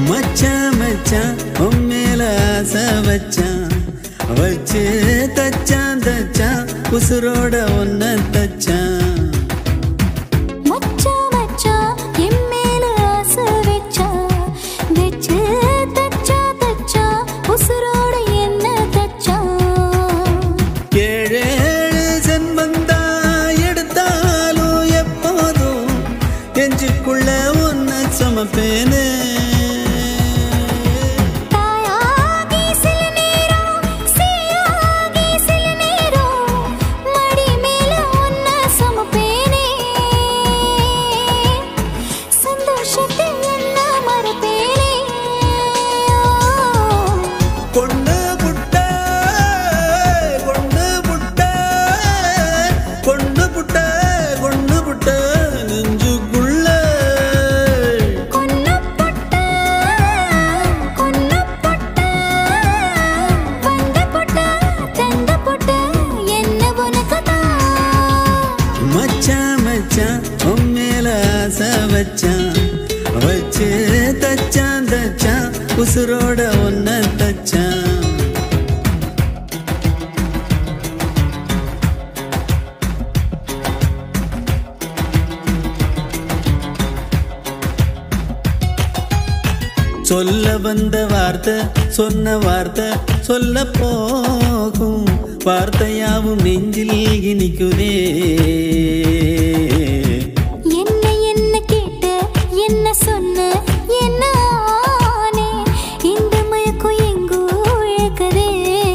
மச்சான் மச்சான் உன் மேல ஆசை வச்சான் வச்சு தச்சான் தச்சான் உசுரோட ஒன்ன தச்சான் மச்சான் மச்சான் என் மேல ஆசை வச்சா வெச்சு தச்சா தச்சா உசுரோட என்ன தச்சா ஏழேழு ஜென்மந்தா எடுத்தாலும் எப்போதும் நெஞ்சுக்குள்ள ஒன்ன சுமப்பேனே தாயாகி சில நேரம் சீயாகி சில நேரம் மடி மேல ஒன்ன சுமப்பேனே சந்தோஷத்தில் என்ன மறப்பேனே கொண்டு புட்ட கொண்டு புட்ட கொண்டு புட்ட கொண்டு புட்ட நெஞ்சுக்குள்ள கொன்னு பொட்ட கொன்னு பொட்ட வந்த பொட்ட தந்த பொட்ட என்ன உனக்கு தான் மச்சான் மச்சான் உன் மேல ஆசை வச்சான் வச்சு தச்சான் தச்சான் உசுரோட ஒன்ன தச்சான் சொல்ல வந்த வார்த்தை சொன்ன வார்த்தை சொல்ல போகும் வார்த்தையாவும் நெஞ்சில் இனிக்குதே என்ன என்ன கேட்ட என்ன சொன்ன என்ன ஆனே இந்த மயக்கம் எங்கோ இழக்கதே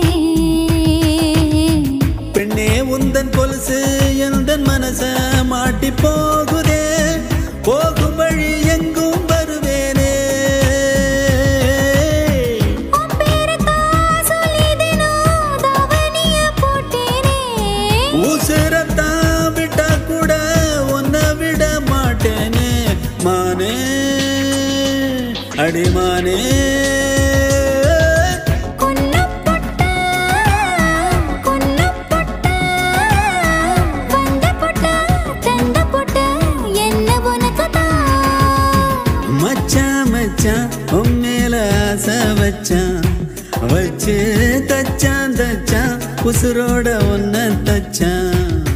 பெண்ணே உந்தன் கொலுசு எந்தன் மனச மாட்டி போகுதே போகும் வழி எங்கும் வருவேனே உன் பேரைத்தான் சொல்லி தினம் தாவணிய போட்டேனே உசுரத்தான் விட்டா கூட உன்னை விட மாட்டேனே மானே அடிமானே கொன்னு பொட்ட கொன்னு பொட்ட வந்த பொட்ட தந்த பொட்ட என்ன உனக்கு தான் மச்சான் மச்சான் உன் மேல ஆசை வச்சான் வச்சு தச்சான் தச்சான் உசுரோட ஒன்ன தச்சான்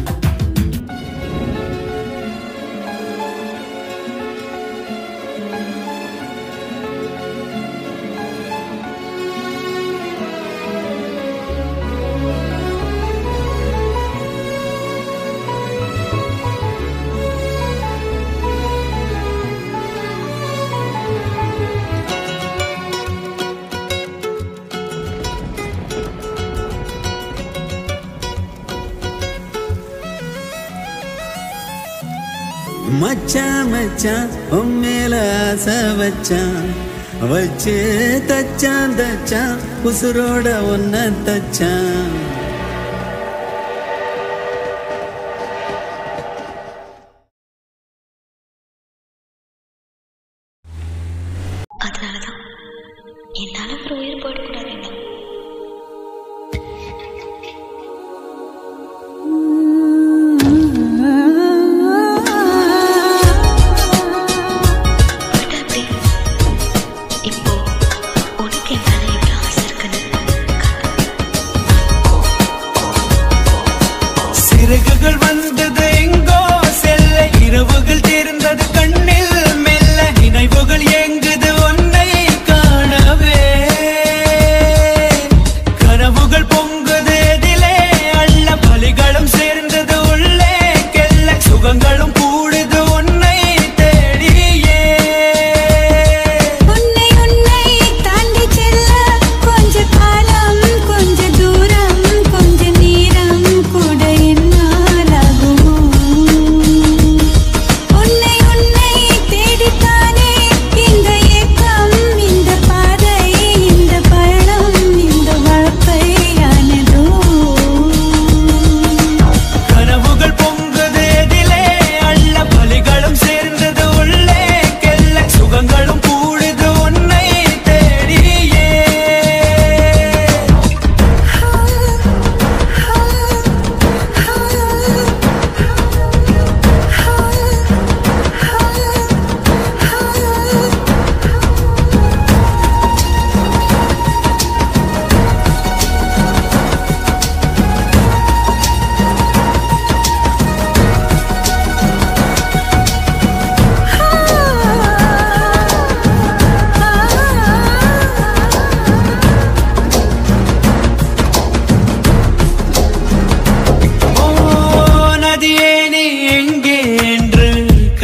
மச்சான் மச்சான் உன் மேல ஆசை வச்சான் வச்சு தச்சான் தச்சான் உசுரோட ஒன்ன தச்சான் அதனாலதான் என்னால ஒரு உயிர் போயிடக்கூடாதுங்க பட் அப்படி இப்போ உனக்கு என் மேல எவ்வளவு ஆசை இருக்குன்னு சிறகுகள் வந்தது எங்கோ செல்ல இரவுகள் தேர்ந்தது கண்ணில் மெல்ல நினைவுகள் எங்குது உன்னை காணவே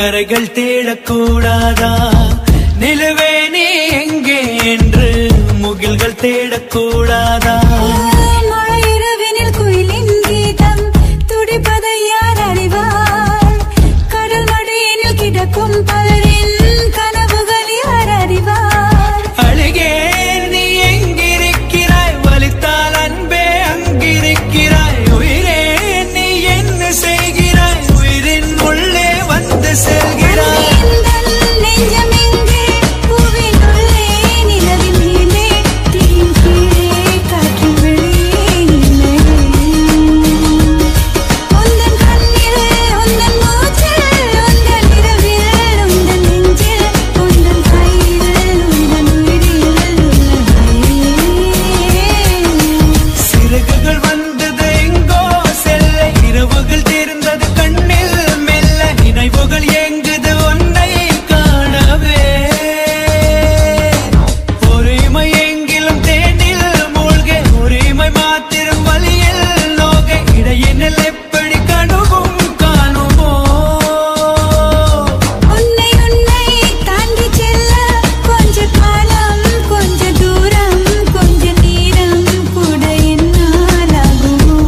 கரைகள் தேடக்கூடாதா நிலவே நீ எங்கே என்று முகில்கள் தேடக்கூடாதா மழை இரவினில் குயிலின் கீதம் துடிப்பதை யார் அறிவார் கடல் மடியினில் கிடக்கும் பலரின் கனவுகள் யார் அறிவார் அழுகே நீ எங்கிருக்கிறாய் வலித்தால் அன்பே அங்கிருக்கிறாய் உயிரே நீ என்ன செய்கிறாய் உயிரின் உள்ளே வந்து செல்கிறாய் எந்தன் நெஞ்சம் எங்கே பூவின் உள்ளே நிலவின் மேலே தீயின் கீழே காற்றின் வெளியே இல்லை உந்தன் கண்ணில் உந்தன் மூச்சில் உந்தன் இரவில் உந்தன் நெஞ்சில் உந்தன் கையில் உந்தன் உயிரில் உள்ளதே சிறகுகள் வந்தது எங்கோ செல்ல இரவுகள் தீர்ந்தது கண்ணில் மெல்ல நினைவுகள் எங்குது உன்னை காணவே உரிமை எங்கிலும் தேனில் மூழ்க உரிமை மாத்திரம் வழியில் நோக இடையினில் எப்படி கனவும் காணுமோ உன்னை உன்னை தாண்டி செல்ல கொஞ்ச காலம் கொஞ்ச தூரம் கொஞ்ச நேரம் கூட என்னால் ஆகுமோ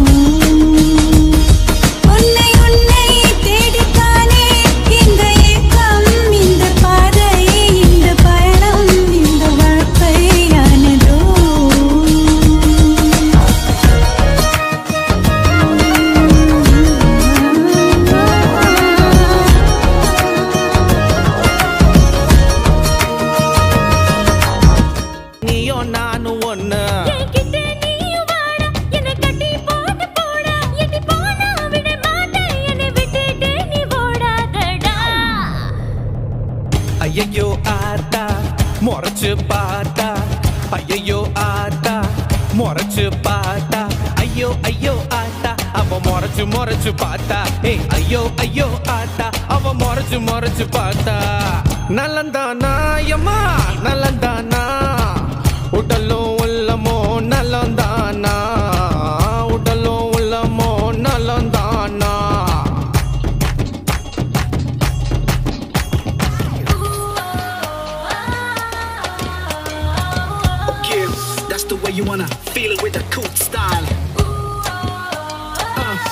உன்னை உன்னை தேடித்தானே இந்த ஏக்கம் இந்த பாதை இந்த பயணம் இந்த வாழ்க்கையானதோ நீயும் நானும் ஒண்ணு என்கிட்ட நீயும் வாடா, என்னை கட்டி போட்டு போடா. எட்டி போனா விட மாட்டேன், என்னை விட்டுட்டு நீ ஓடாதடா. ஐயையோ ஆத்தா முறைச்சு பார்த்தா ஐயையோ ஆத்தா முறைச்சு பார்த்தா ஐயோ ஐயோ ஆத்தா அவ முறைச்சு முறைச்சு பார்த்தா ஏய் ஐயோ ஐயோ ஆத்தா அவ முறைச்சு முறைச்சு பார்த்தா நலந்தானா எம்மா நலந்தானா உடலும் உள்ளமோ நலந்தானா உடலும் உள்ளமோ நலந்தானா Yeah, that's the way you wanna feel it with the cool style. Uh.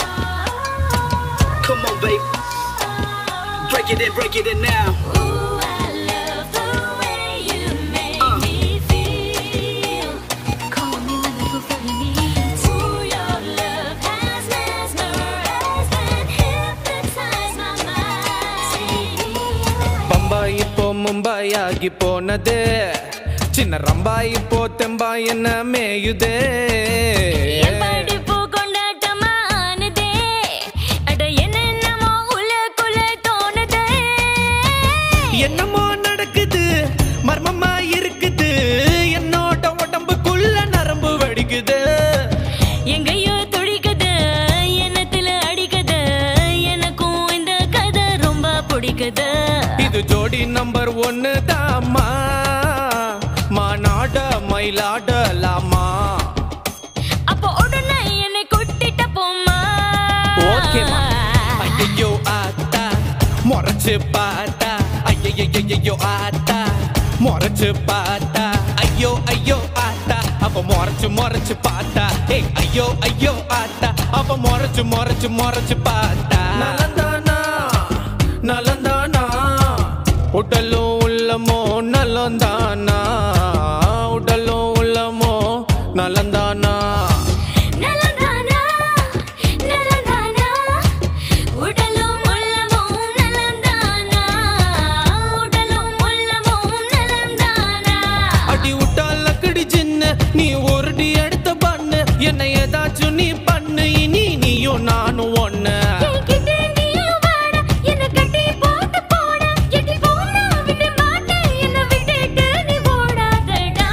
Come on, babe. Break it in, break it in now. Ooh, I love the way you make me feel. Call me when the fulfilling needs. Ooh, your love has mesmerized and hypnotized my mind. Bombay இப்போ மும்பாய் ஆகி போனதே சின்ன ரம்பாய் இப்போ தெம்பாய் என்ன மேயுதே என் படிப்பு கொண்டாட்டமானதே. அட என்னென்னமோ உள்ளுக்குள்ள தோணுதே. என்னமோ நடக்குது மர்மமா இருக்குது என்னோட உடம்புக்குள்ள நரம்பு வெடிக்குது எங்கேயோ துடிக்குது, எண்ணத்துல அடிக்குது. எனக்கும் இந்த கதை ரொம்ப பிடிக்குது இது ஜோடி நம்பர் ஒன்னு தாமா மாநாட மயிலாடலாமா அப்போ உடனே என்னை கூட்டிட்ட போமா ஓகேமா ஐயோ ஆத்தா முறைச்சு பார்த்தா ஐயோ ஆத்தா முறைச்சு பார்த்தா ஐயோ ஐயோ ஆத்தா அவ முறைச்சு முறைச்சு பார்த்தா ஏய் ஐயோ ஐயோ ஆத்தா அவ முறைச்சு முறைச்சு முறைச்சு பார்த்தா நலந்தானா நலந்தானா உடலும் உள்ளமோ நலந்தானா உடலும் உள்ளமோ நலந்தானா நலந்தானா, நலந்தானா, உடலும் உள்ளமும் நலந்தானா, உடலும் உள்ளமும் நலந்தானா. அடி விட்டால கடி சின்ன நீ ஒருடி எடுத்த பண்ணு என்னை ஏதாச்சும் நீ பண்ணு இனி நீயும் நானும் ஒண்ணு என்கிட்ட நீயும் வாடா, என்னை கட்டி போட்டு போடா. எட்டி போனா விட மாட்டேன், என்னை விட்டுட்டு நீ ஓடாதடா.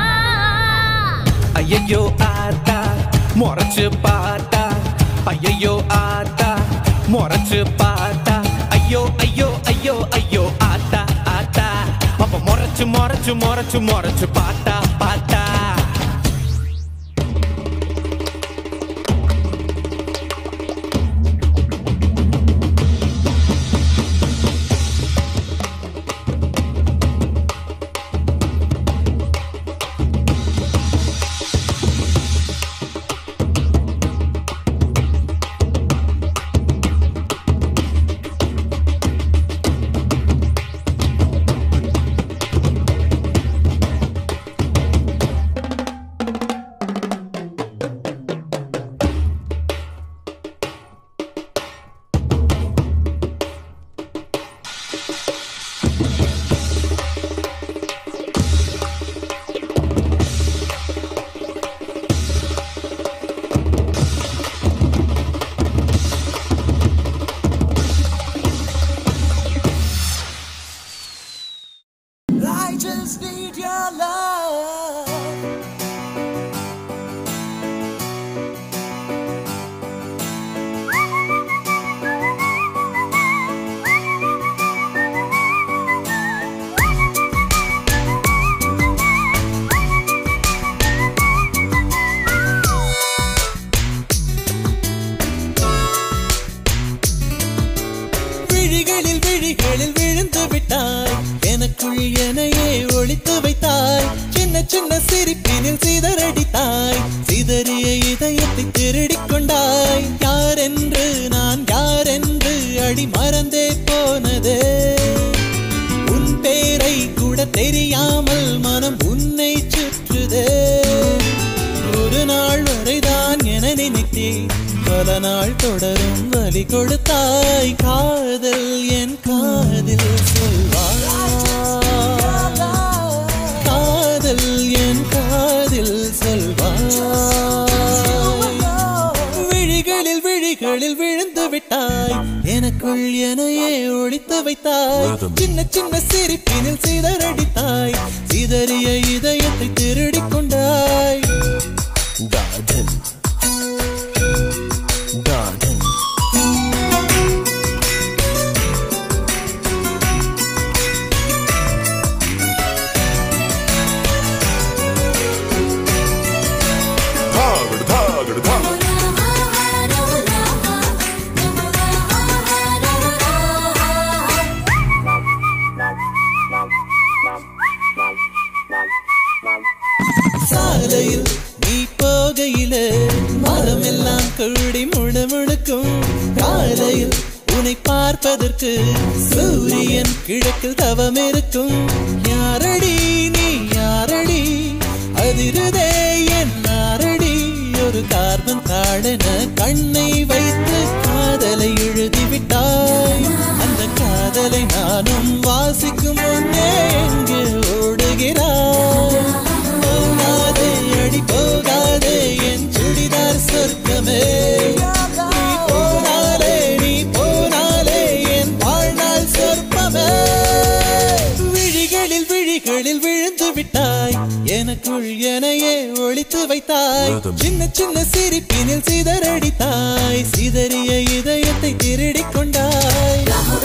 ஐயையோ ஆத்தா முறைச்சு பார்த்தா ஐயையோ ஆத்தா முறைச்சு பார்த்தா ஐயோ ஐயோ ஐயோ ஐயோ ஆத்தா ஆத்தா அப்ப முறைச்சு முறைச்சு முறைச்சு முறைச்சு பார்த்தா பார்த்தா just need your love. விழிகளில் விழிகளில் விழுந்து விட்டாய் எனக்குள் எனையே ஒளித்து வைத்தாய் சின்ன சின்ன சிரிப்பினில் சிதறடித்தாய் சிதறிய இதயத்தை திருடிக் கொண்டாய் யார் என்று நான் யார் என்று அடி மறந்தே போனதே உன் பேரை கூட தெரியாமல் மனம் உன்னை சுற்றுதே ஒரு நாள் வரைதான் என நினைத்தேன் பல நாள் தொடரும் வலி கொடுத்தாய் காதல் என் காதில் சொல்வாய் காதல் என் காதில் சொல்வாய் விழிகளில் விழிகளில் விழுந்து விட்டாய் எனக்குள் எனையே ஒழித்து வைத்தாய் சின்ன சின்ன சிரிப்பினில் சிதறடித்தாய் சிதறிய இதயத்தை திருடிக் கொண்டாய் காதல் காதல் தாகடு தாகடு தாகடு சாலையில் நீ போகையிலே மரமெல்லாம் கூடி முழுமுழுக்கும் காலையில் உன்னை பார்ப்பதற்கு சூரியன் கிழக்கில் தவம் இருக்கும் யாரடி நீ யாரடி அதிருதே என் நாரடி ஒரு கார்பன் தாழென கண்ணை வைத்து காதலை எழுதி விட்டாய் அந்த காதலை நானும் வாசிக்கும் முன்னே எங்கே ஓடுகிறாய் போகாதே அடி போகாதே என் சுடிதார் சொர்க்கமே நீ போனாலே நீ போனாலே என் வாழ்நாள் சொற்பமே விழிகளில் விழிகளில் விழுந்து விட்டாய் எனக்குள் எனையே ஒழித்து வைத்தாய் சின்ன சின்ன சிரிப்பினில் சிதறடித்தாய் சிதறிய இதயத்தை திருடிக் கொண்டாய்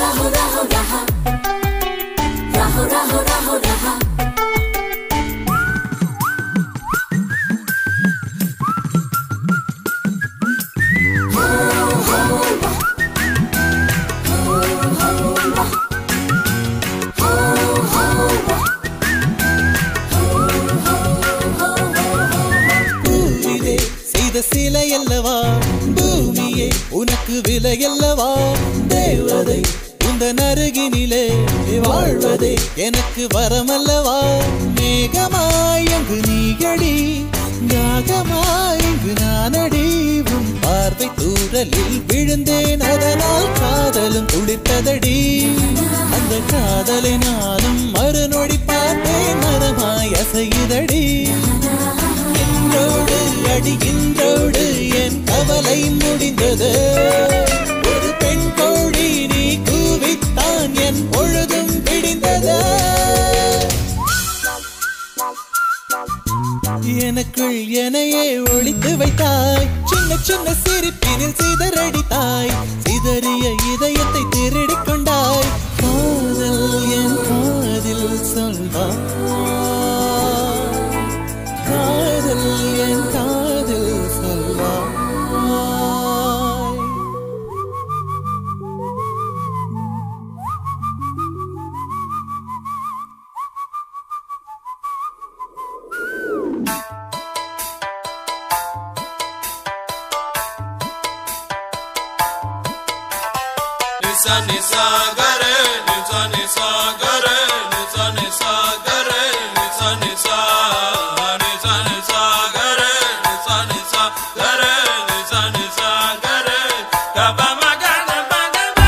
பூவிலே செய்த சிலை அல்லவா பூமியே உனக்கு விலை அல்லவா தேவதை இந்த நருகினிலே வாழ்வதே எனக்கு வரமல்லவா மேகமாய் அங்கு நீகடி நாகமாய் இங்கு நானடி உன் பார்வை தூரலில் விழுந்தேன் அதனால் காதலும் துளிர்த்ததடி அந்த காதலை நானும் மறுநொடி பார்த்தேன் மரமாய் அசையுதடி இன்றோடு அடி இன்றோடு என் கவலை முடிந்தது ஒரு பெண் கோழி நீ கூவித்தான் என் பொழுதும் விடிந்தது எனக்குள் எனையே ஒழித்து வைத்தாய் சின்ன சின்ன சிரிப்பினில் சிதறடித்தாய் சிதறிய இதயத்தை திருடிக் கொண்டாய் காதல் என் காதில் சொல்வாய் காதல் என் காதில் சொல்வாய் Nisa nisa gare, nisa nisa gare, nisa nisa gare, nisa nisa, nisa nisa gare, nisa nisa gare, nisa nisa gare, kaba magana magana.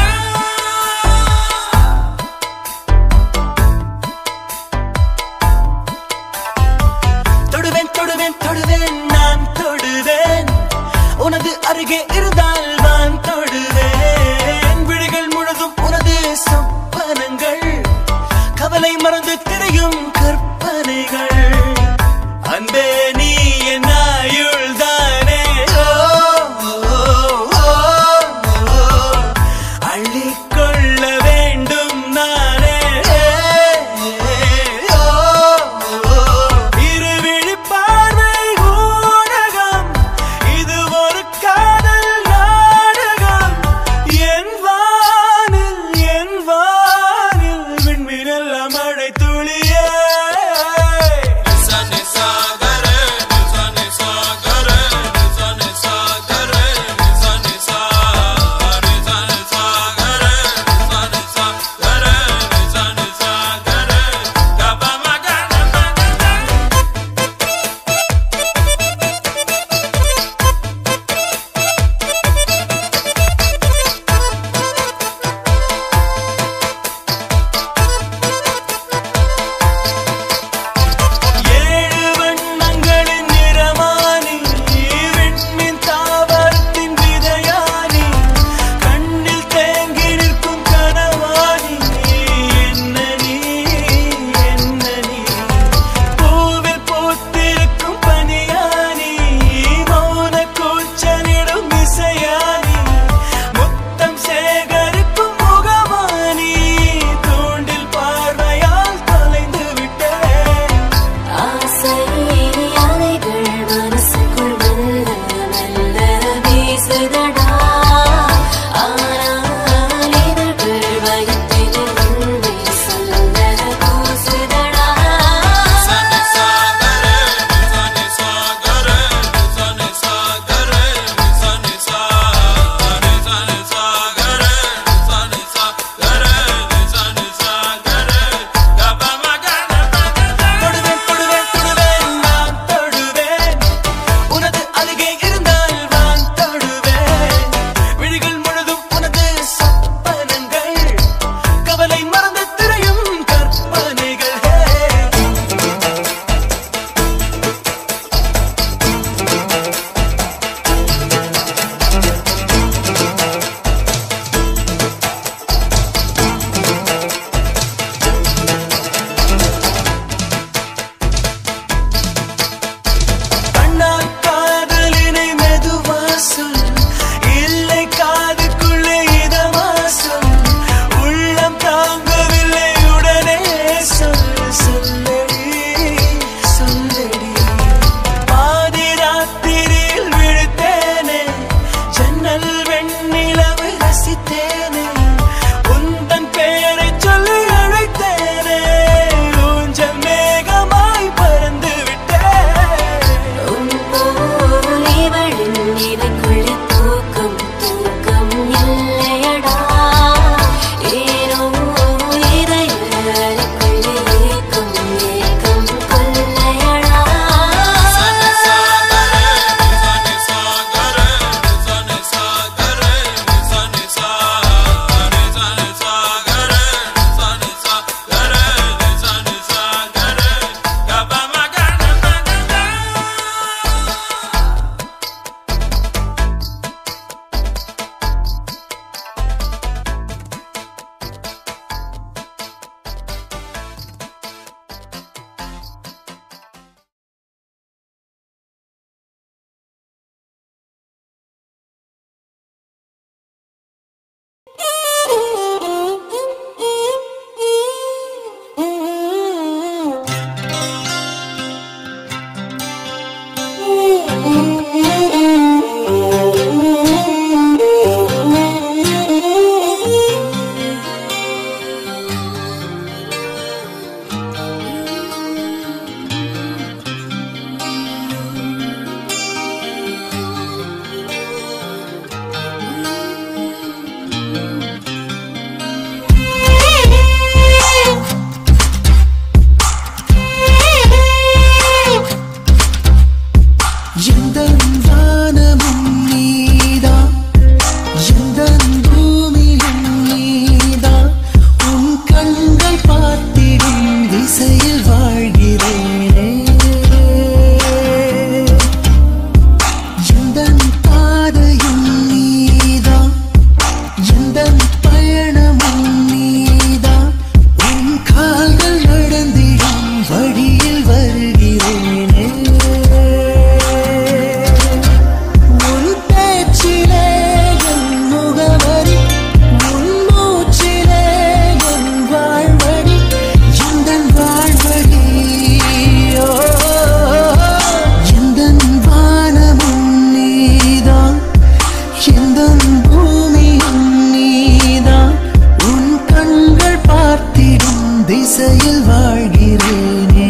தொடுவேன் தொடுவேன் தொடுவேன் நான் தொடுவேன் உனது அருகே இருந்தால் நான் தொடுவேன் விழிகள் முழுதும் உனது சொப்பனங்கள் கவலை மறந்து திரையும் திசையில் வாழ்கிறேனே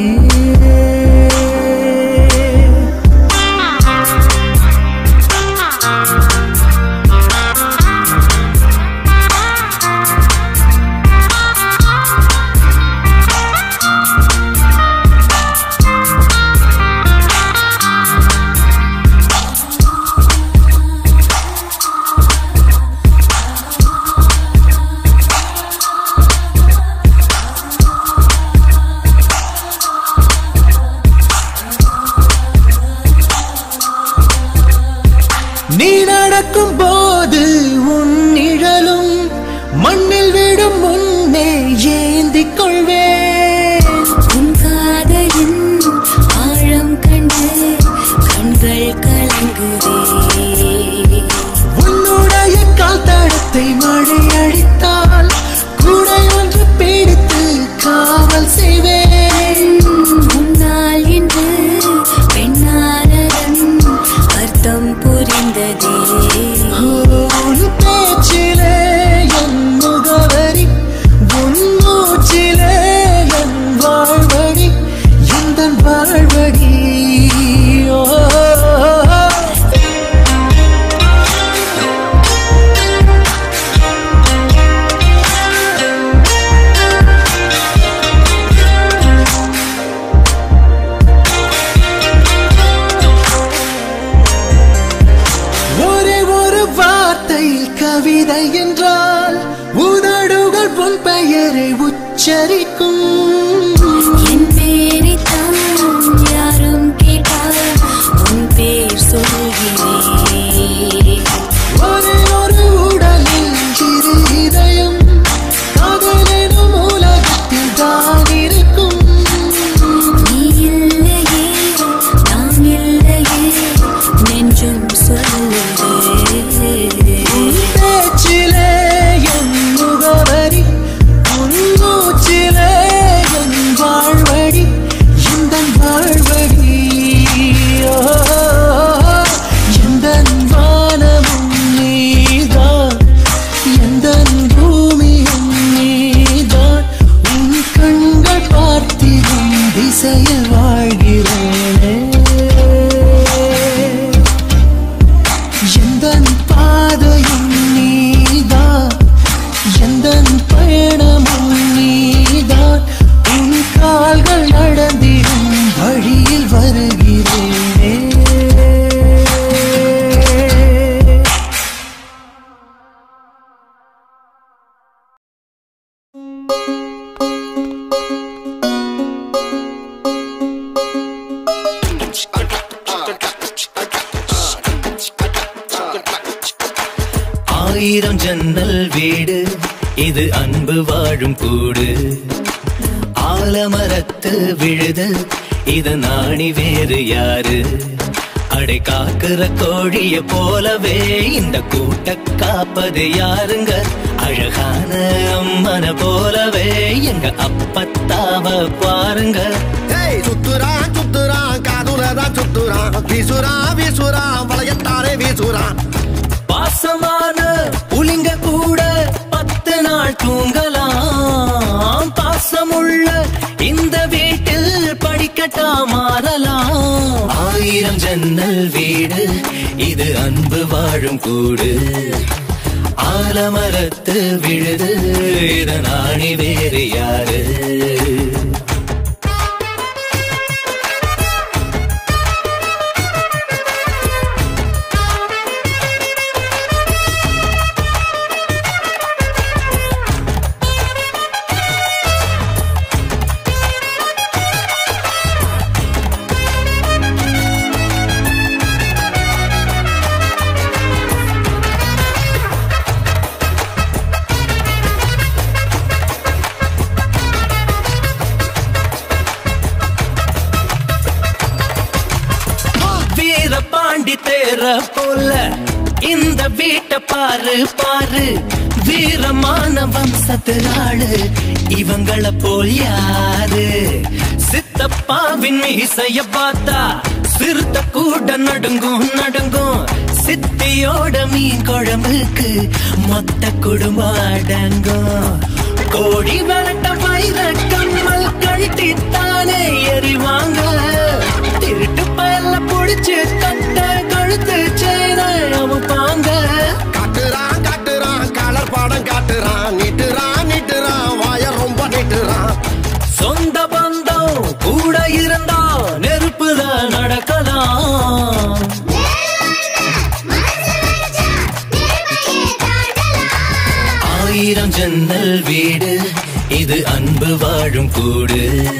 நீ நடக்கும் போது உன் நிழலும் மண்ணில் விடும் முன்னே ஏந்திக் கொள்வேன் உன் காதலின் ஆழம் கண்டு கண்கள் கலங்குதே உன்னுடைய கால் தடத்தை மழை அடித்தால் கூடை ஒன்று பிடித்து காவல் செய்வேன் முன்னால் இன்று பெண்ணானதன் அர்த்தம் புரிந்ததே உன் பேச்சிலே என் முகவரி உன் மூச்சிலே என் வாழ்வழி எந்த வாழ்வழி ஓ ஒரே ஒரு வார்த்தையில் கவிதை என்றால் உதடுகள் உன் பெயரை உச்சரிக்கும் என் பேரைத்தான் யாரும் கேட்டால் உன் பேர் சொல்கிறேன் ஒரே ஒரு உடலில் இரு இதயம் காதலெனும் உலகத்தில் தான் இருக்கும் நீ இல்லையே நான் இல்லையே நெஞ்சம் சொல்லுதே பேச்சிலே என் முகவரி உன் மூச்சிலே என் வாழ்வழி எந்த வாழ்வழி ஓ, எந்தன் வானமும் நீதான் எந்தன் பூமியும் நீதான் உன் கண்கள் பார்த்திடும் திசையில் வாழ்கிறேனே எந்தன் பாதையும் நீதான் எந்தன் பயணமும் நீதான் உன் கால்கள் நடந்திடும் வழியில் வருகிறேனே ஆயிரம் ஜன்னல் வீடு இது அன்பு வாழும் கூடு ஆலமரத்து விழுது இது நாணி வேறு யாரு அடை காக்குற கோழிய போலவே இந்த கூட்ட காப்பது யாருங்க அழகான அம்மன போலவே எங்க அப்பத்தாவ பாருங்க ஏய் சுத்துறான் சுத்துறான் காதுலதான் சுத்துறான் வீசுறான் வீசுறான் வளையத்தாரே வீசுறான் பாசமான புலிங்க கூட பத்து நாள் தூங்கலாம் பாசமுள்ள இந்த வீட்டில் படிக்கட்டா மாறலாம் ஆயிரம் ஜன்னல் வீடு இது அன்பு வாழும் கூடு ஆலமரத்து விழுது இதன் ஆணி வேறு யாரு வீர பாண்டி தேர போல இந்த வீட்டை பாரு பாரு வீரமான வம்சத்து ஆளு இவங்கள போல் யாரு சித்தப்பாவின் மீசைய பார்த்தா சிறுத்த கூட நடுங்கும் நடுங்கும் சித்தியோட மீன் குழம்புக்கு மொத்த குடும்பம் அடங்கும் கோடி வரட்ட வைர கம்மல் வாழும் கூடு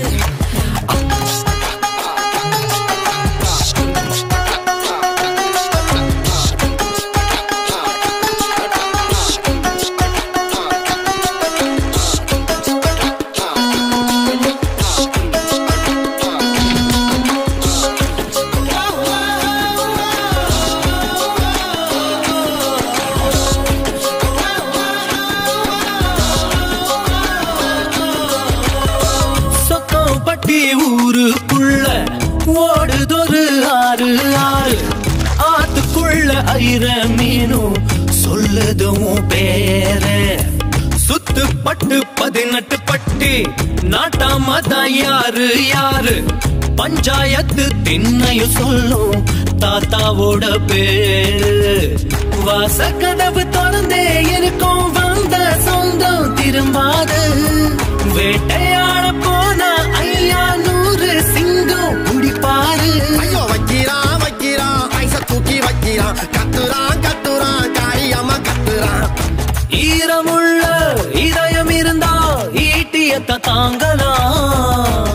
சொக்கம்பட்டி ஊருக்குள்ள ஓடுதொரு ஆறு ஆறு ஆத்துக்குள்ள ஐர மீனும் சொல்லுதும் பேர சுத்து பட்டு பதினெட்டு பட்டி நாட்டாம தான் யாரு யாரு பஞ்சாயத்து திண்ணையும் சொல்லும் தாத்தாவோட பேரு வாசக்கதவு திறந்தே இருக்கும் வந்த சொந்தம் திரும்பாது வேட்டையாட போன ஐயா நூறு சிங்கம் குடிப்பாரு ஐயோ வைக்கிறான் வைக்கிறான் ஐச தூக்கி வைக்கிறான் கத்துறான் கத்துறான் காரியமா கத்துறான் ஈரமுள்ள இதயம் இருந்தா ஈட்டியத்த தாங்கலாம்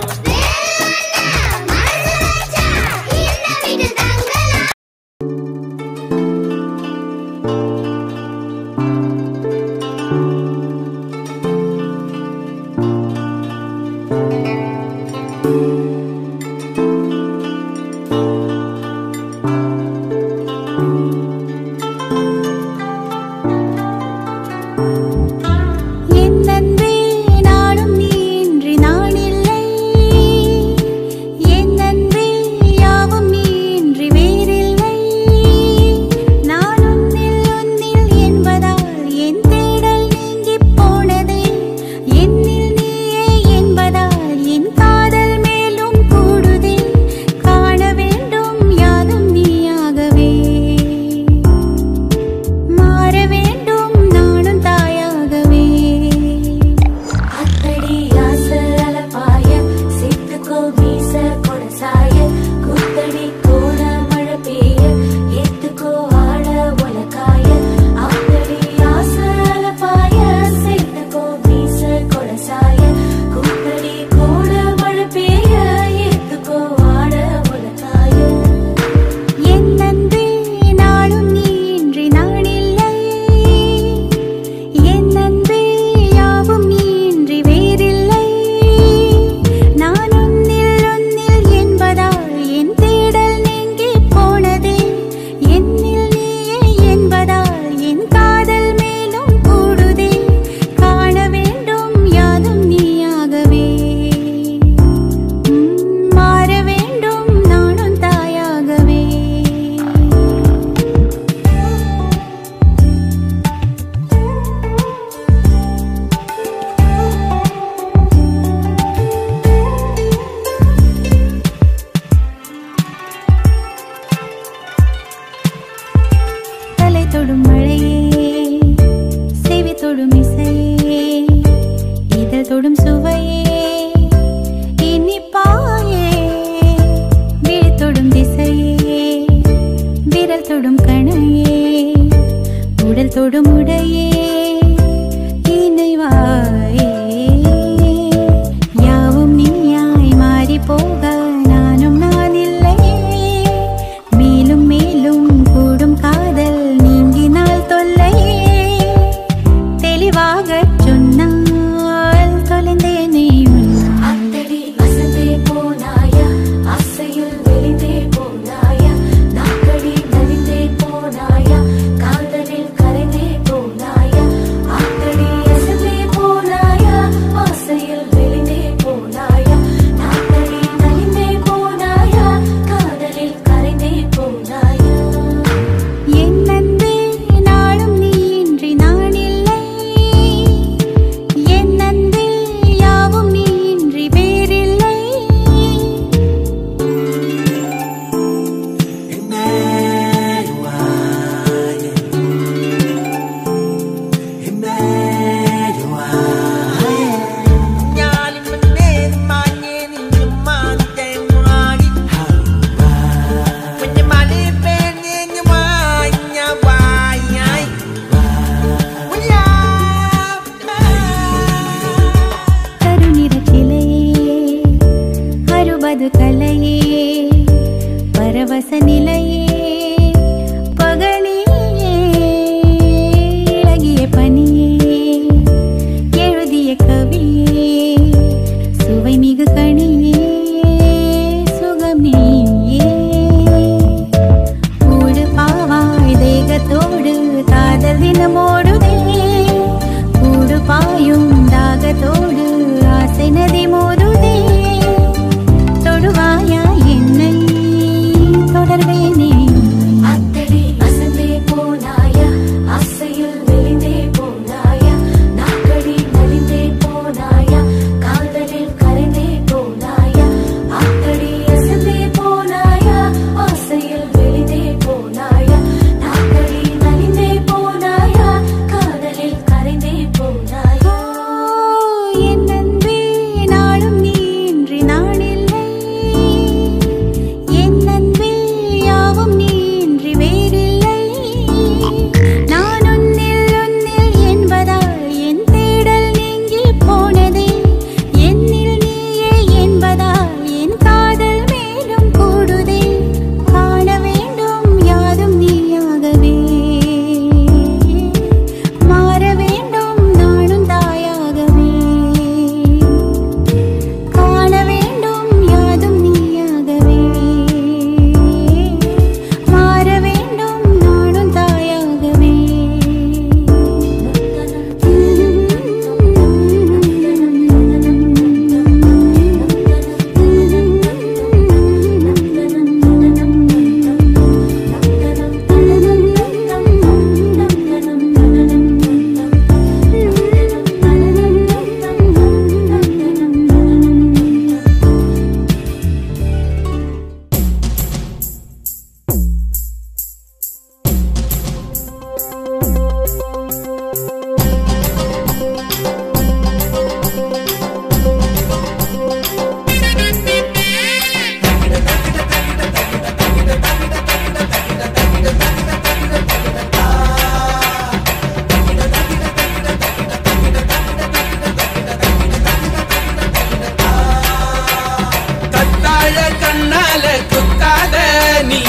என் அன்பே நாளும் நீ இன்றி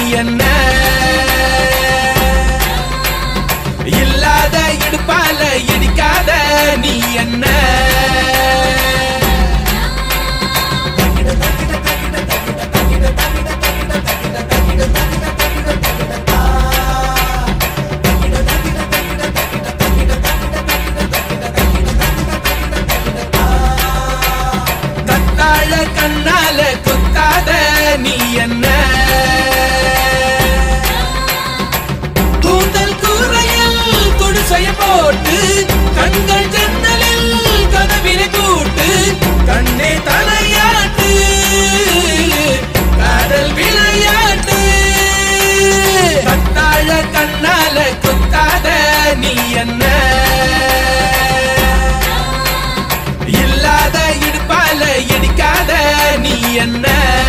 என்ன இல்லாத இடுப்பால இடிக்காத நீ என்ன கத்தாழ கண்ணால குத்தாத நீ என்ன கூந்தல் கூரையில் குடிசைய போட்டு கண்கள் ஜன்னலில் கதவினை கூட்டு கண்ணே தலையாட்டு காதல் விளையாட்டு கத்தாழ கண்ணால குத்தாத நீ என்ன இல்லாத இடுப்பால இடிக்காத நீ என்ன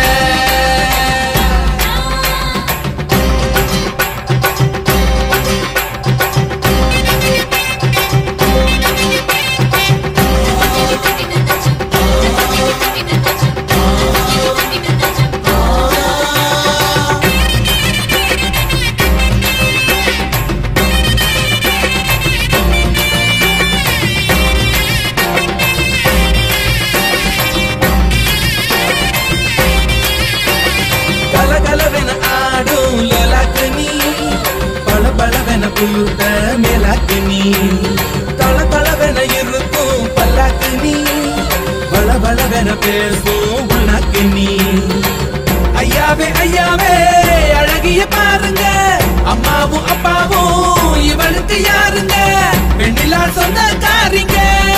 கலகலவென ஆடும் லோலாக்கு நீ பளபளவென பூத்த மேலாக்கு நீ தளதளவென இருக்கும் பல்லாக்கு நீ பளபளவென பேசும் உனக்கு நீ ஐயாவே ஐயாவே அழகிய பாருங்க அம்மாவும் அப்பாவும் இவளுக்கு யாருங்க பெண்ணிலா சொந்தக்காரிங்க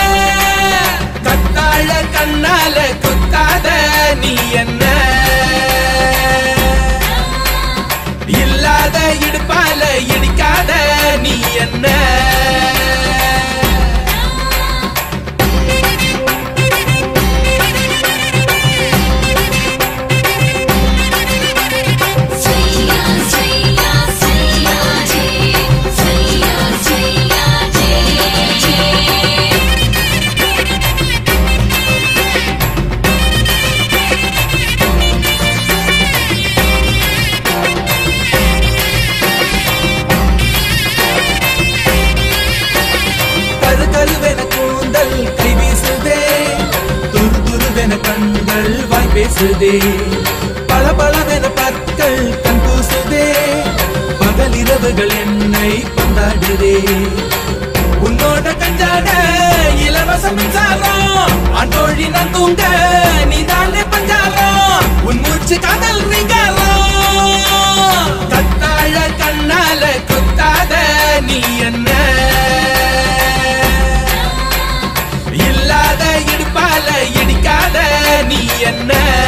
கத்தாழ கண்ணால குத்தாத நீ என்ன இல்லாத இடுப்பால இடிக்காத நீ என்ன கரு கருவென கூந்தல் கை வீசுதே துரு துருவென கண்கள் வாய் பேசுதே பல பலவென பற்கள் கண் கூசுதே பகல் இரவுகள் என்னை பந்தாடுதே உன்னோட கஞ்சாட இலவச மின்சாரம் அன்றோழி நான் தூங்க நீதானே பஞ்சாரம் உன் மூச்சு காதல் ரீங்காரம் கத்தாழ கண்ணால குத்தாத நீ என்ன இல்லாத இடுப்பால இடிக்காத நீ என்ன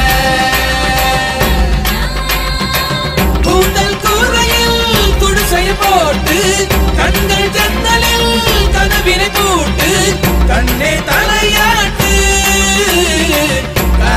கூந்தல் கூரையில் குடிசைய போட்டு கண்கள் ஜன்னலில் கதவினை கூட்டு கண்ணே தலையாட்டு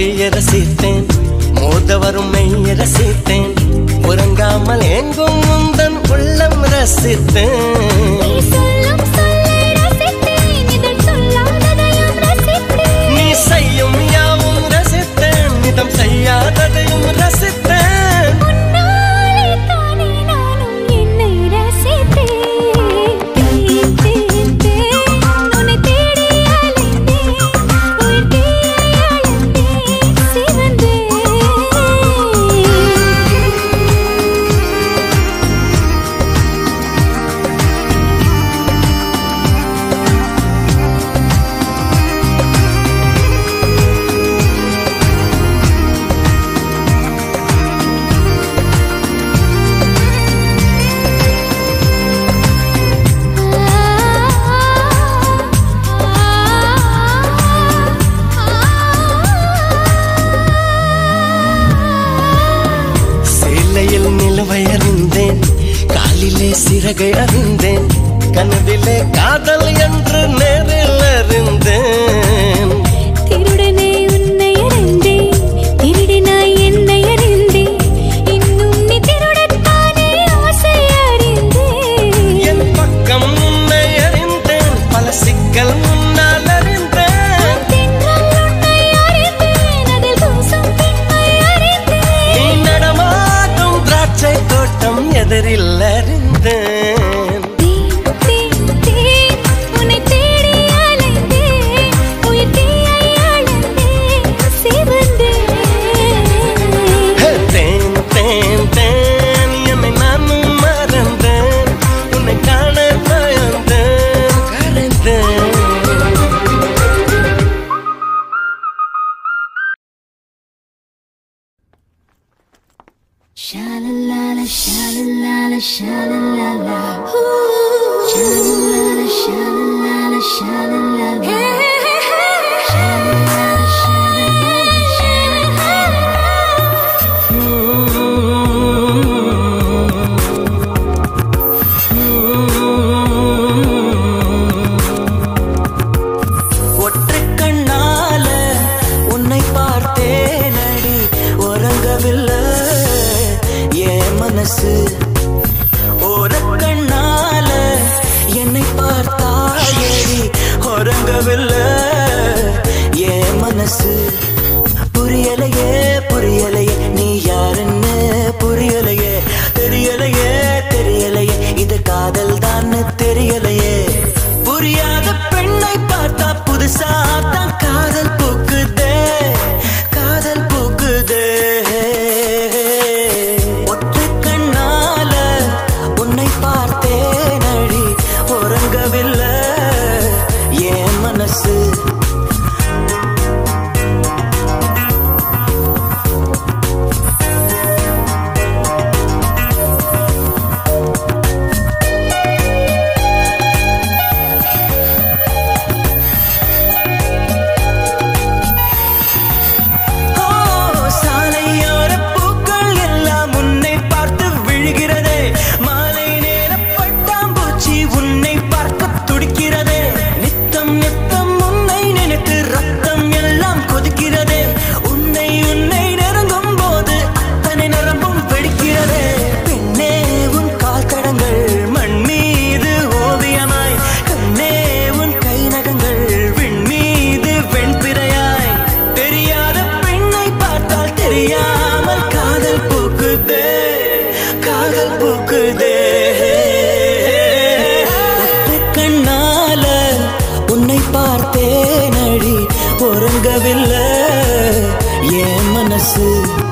பொய்ய ரசித்தேன் மோத வரும் மெய்ய ரசித்தேன் உறங்காமல் எங்கும் முந்தன் உள்ளம் ரசித்தேன் நீ சொல்லும் சொல்லை ரசித்தேன் இதழ் சொல்லாததையும் ரசித்தேன் நீ செய்யும் யாவும் ரசித்தேன் நிதம் செய்யாததையும் ரசித்தேன் உன்னாலே தானே நானும் என்னை ரசித்தேன் தேன் தேன் தேன் உன்னை தேடி அலைந்தேன் உயிர் தேடி அலைந்தேன் சிவந்தேன் சேலையில் நிலவை அறிந்தேன் காலிலே சிறகை அறிந்தேன் கனவிலே காதல் என்று நேரில் அறிந்தேன் திருடனே உன்னை அறிந்தேன் திருடினாய் என்னை அறிந்தேன் இன்னும் நீ திருடத்தானே ஆசை அறிந்தேன் என் பக்கம் உன்னை அறிந்தேன் பல சிக்கல் முன்னால் அறிந்தேன் தென்றல் உன்னை அறிந்தேன் அதில் பூசும் பெண்மை அறிந்தேன் நீ நடமாடும் திராட்சை தோட்டம் எதிரில் அறிந்தேன் தேன் தேன் தேன் உன்னை தேடி அலைந்தேன் உயிர் தீயை அளந்தேன் சிவந்தேன் ஹே, தேன் தேன் தேன் என்னை நானும் மறந்தேன் உன்னை காண பயந்தேன் கரைந்தேன் Sha-la-la-la, sha-la-la-la, sha-la-la-la. Sha-la-la-la, sha-la-la-la, sha-la-la-la. Sha-la-la-la, sha-la-la-la, ஒற்றை கண்ணால உன்னை பார்த்தேனடி உறங்கவில்லை என் மனசு ஒரு கண்ணால என்னை பார்த்தாயடி உறங்கவில்லை என் மனசு புரியலையே புரியலையே நீ யாருன்னு புரியலையே தெரியலையே தெரியலையே இது காதல் தான் தெரியலையே புரியாத பெண்ணை பார்த்தா புதுசா தான் காதல் பூக்குதே காதல் பூக்குதே ஒற்றை கண்ணால உன்னை பார்த்தேனடி உறங்கவில்லை என் மனசு ஓ, சாலையோர பூக்கள் எல்லாம் உன்னை பார்த்து விழுகிறதே மாலை நேர பட்டாம்பூச்சி உன்னை பார்க்க துடிக்கிறதே நித்தம் நித்தம் உன்னை நினைத்து ரத்தம் எல்லாம் கொதிக்கிறதே உன்னை உன்னை நெருங்கும் போது அத்தனை நரம்பும் வெடிக்கிறதே பெண்ணே உன் கால் தடங்கள் மண் மீது ஓவியமாய் கண்ணே உன் கை நகங்கள் விண் மீது வெண்பிறையாய் தெரியாத பெண்ணை பார்த்தால் தெரியாமல் காதல் பூக்குதே காதல் பூக்குதே ஒற்றை கண்ணால உன்னை பார்த்தேனடி உறங்கவில்லை என் மனசு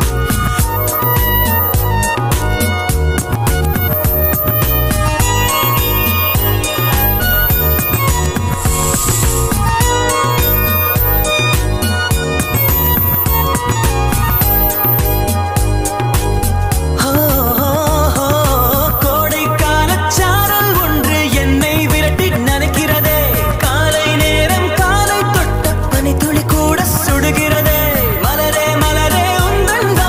ஹோ, ஹோ, ஹோ, கோடைக்காலச் சாரல் ஒன்று என்னை விரட்டி நனைக்கிறதே காலை நேரம் காலை தொட்ட பனித்துளி கூட சுடுகிறதே மலரே மலரே உந்தன்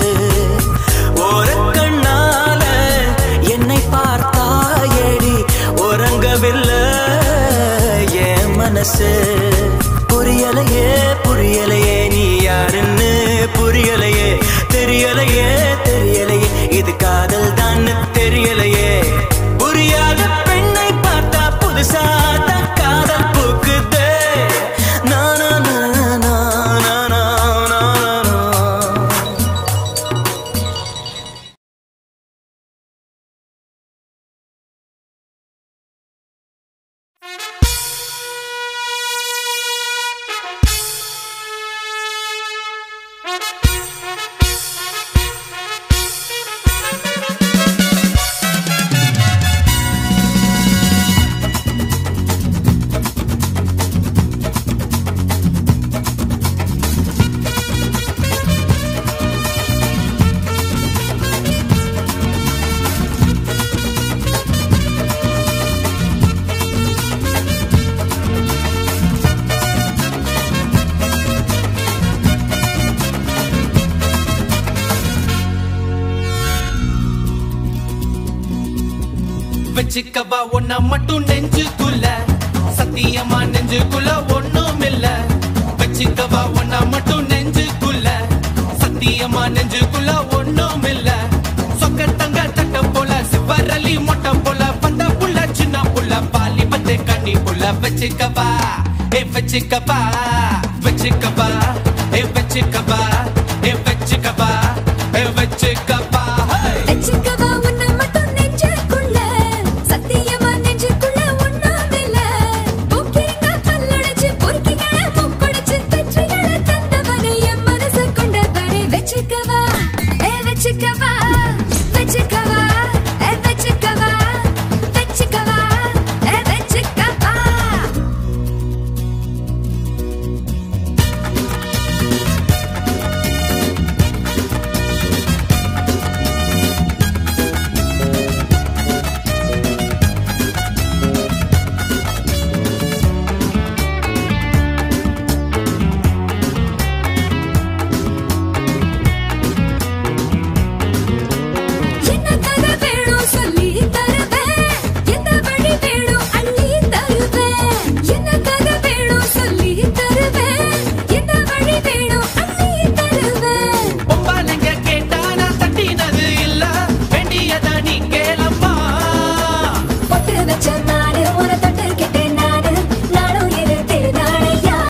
ஒரு கண்ணால என்னை பார்த்தாயடி உறங்கவில்லை என் மனசு புரியலையே புரியலையே நீ யாருன்னு புரியலையே தெரியலையே தெரியலையே இது காதல் தான் தெரியலையே புரியாத பெண்ணை பார்த்தா புதுசா தான் காதல் பூக்குதே நானா நானா நானா நானா நானா வச்சுக்கவா ஒன்ன மட்டும் நெஞ்சுக்குள்ள சத்தியமா நெஞ்சுக்குள்ள ஒண்ணும் இல்ல வச்சுக்கவா ஒன்ன மட்டும் நெஞ்சுக்குள்ள சத்தியமா நெஞ்சுக்குள்ள ஒண்ணும் இல்ல சொக்க தங்க தட்ட போல சிவரலி மொட்டை போல பந்த புள்ள சின்ன புள்ள பாலி பத்து கண்ணி புள்ள வச்சுக்கவா ஏ வச்சுக்கவா வச்சுக்கவா ஏ வச்சுக்கவா ஏ வச்சுக்கவா ஏ வச்சுக்கவா ஹே! வச்சுக்கவா உன்னை மட்டும் நெஞ்சுக்குள்ள சத்தியமா நெஞ்சுக்குள்ள ஒண்ணாமில்ல போக்கிரிங்க பல்லுடைச்சு பொறுக்கிங்க மூக்குடைச்சு வெற்றிகளை தந்தவனை என் மனசு கொண்டவனை வச்சுக்கவா ஏ வச்சுக்கவா